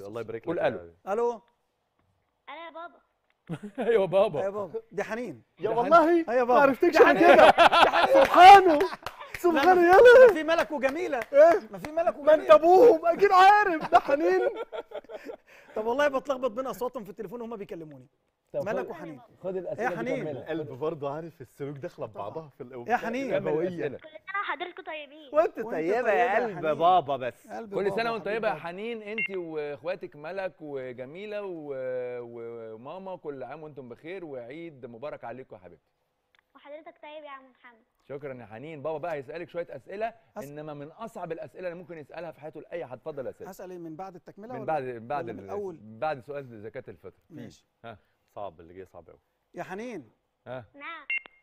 الله يبارك لك قول يا ألو. حبيبي. الو انا يا بابا ايوه بابا يا بابا دي حنين يا ده والله أيوة يا بابا. ما عرفتكش دي انا حنين. كده سبحانه سبحانه لا، يلا ما في ملك وجميله ايه ما في ملك ما انت وجميله ابوهم اكيد عارف ده حنين طب والله بتلخبط بين اصواتهم في التليفون وهم بيكلموني طب ملك خد- وحنين خد يا الاسئله دي حنين. كملها. القلب برضه عارف السلوك داخله ببعضها في الاول يا حنين. كمل هويه الأسئلة. كل سنه وحضرتكم طيبين وانت وانت طيبه طيبة يا يا قلب حنين. بابا بس قلب كل بابا، سنه وانت حبيب طيبه يا بابا. حنين انت واخواتك ملك وجميله و... وماما كل عام وانتم بخير وعيد مبارك عليكم يا حبيبتي وحضرتك طيب يا عم محمد شكرا يا حنين بابا بقى هيسالك شويه اسئله أس- انما من اصعب الاسئله اللي ممكن يسالها في حياته لاي حد اتفضل اسئله هسال ايه من بعد التكمله من ولا بعد بعد ولا من ال- الاول بعد سؤال زكاه الفطر في. ماشي ها صعب اللي جاي صعب قوي يا حنين ها نعم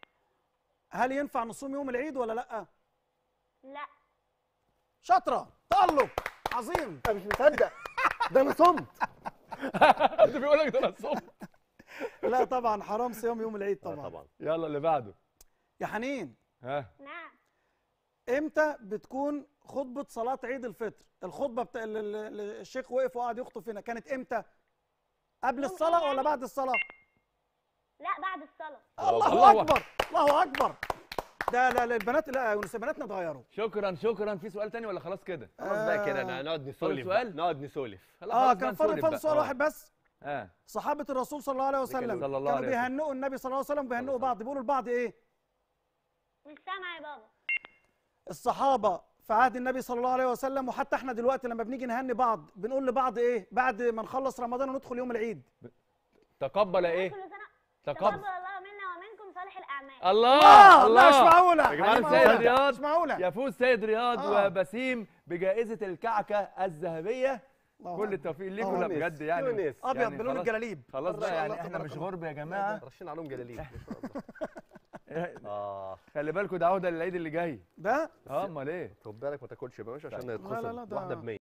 هل ينفع نصوم يوم العيد ولا لا لا شاطره تالق عظيم انا مش مصدق ده انا صمت انت بيقول لك ده انا صمت لا طبعا حرام صيام يوم العيد طبعا طبعا طبعا يلا اللي بعده يا حنين ها نعم امتى بتكون خطبه صلاه عيد الفطر الخطبه بتاع ال- ال- ال- الشيخ وقف وقعد يخطب فينا كانت امتى قبل يوم الصلاه إيه ولا يعني؟ بعد الصلاه لا بعد الصلاه الله, الله اكبر الله اكبر ده لا لا البنات لا يا يونس البناتنا اتغيروا شكرا شكرا في سؤال تاني ولا خلاص كده خلاص بقى كده آه. انا نقعد نسولف سؤال؟ بقى. نقعد نسولف خلاص اه خلاص بقى كان فاضل نسولف فاضل بقى. سؤال آه. واحد بس اه صحابه الرسول صلى الله عليه وسلم صلى الله كانوا عليه وسلم. بيهنئوا النبي صلى الله عليه وسلم بيهنئوا بعض بيقولوا لبعض ايه مش سامعه يا بابا الصحابه في عهد النبي صلى الله عليه وسلم وحتى احنا دلوقتي لما بنيجي نهني بعض بنقول لبعض ايه بعد ما نخلص رمضان وندخل يوم العيد تقبل ايه كل سنه تقبل تقبل الله منا ومنكم صالح الاعمال الله لا الله مش معقوله يا جماعة مش سيد معقولة. رياض مش معقوله يفوز سيد رياض آه. وبسيم بجائزة الكعكة الذهبية الله كل أكبر. التوفيق ليكم آه. لا بجد يعني يونس. ابيض يعني بلون خلاص- الجلاليب خلاص ما بقى شاء يعني الله احنا تبارك مش الله. غرب يا جماعة رشين عليهم جلاليب ما شاء الله اه خلي بالكم ده عودة للعيد اللي جاي ده اه امال ايه خد بالك ما تاكلش يا باشا عشان طيب. لا، لا، لا، يتخصم ده- واحده ب 100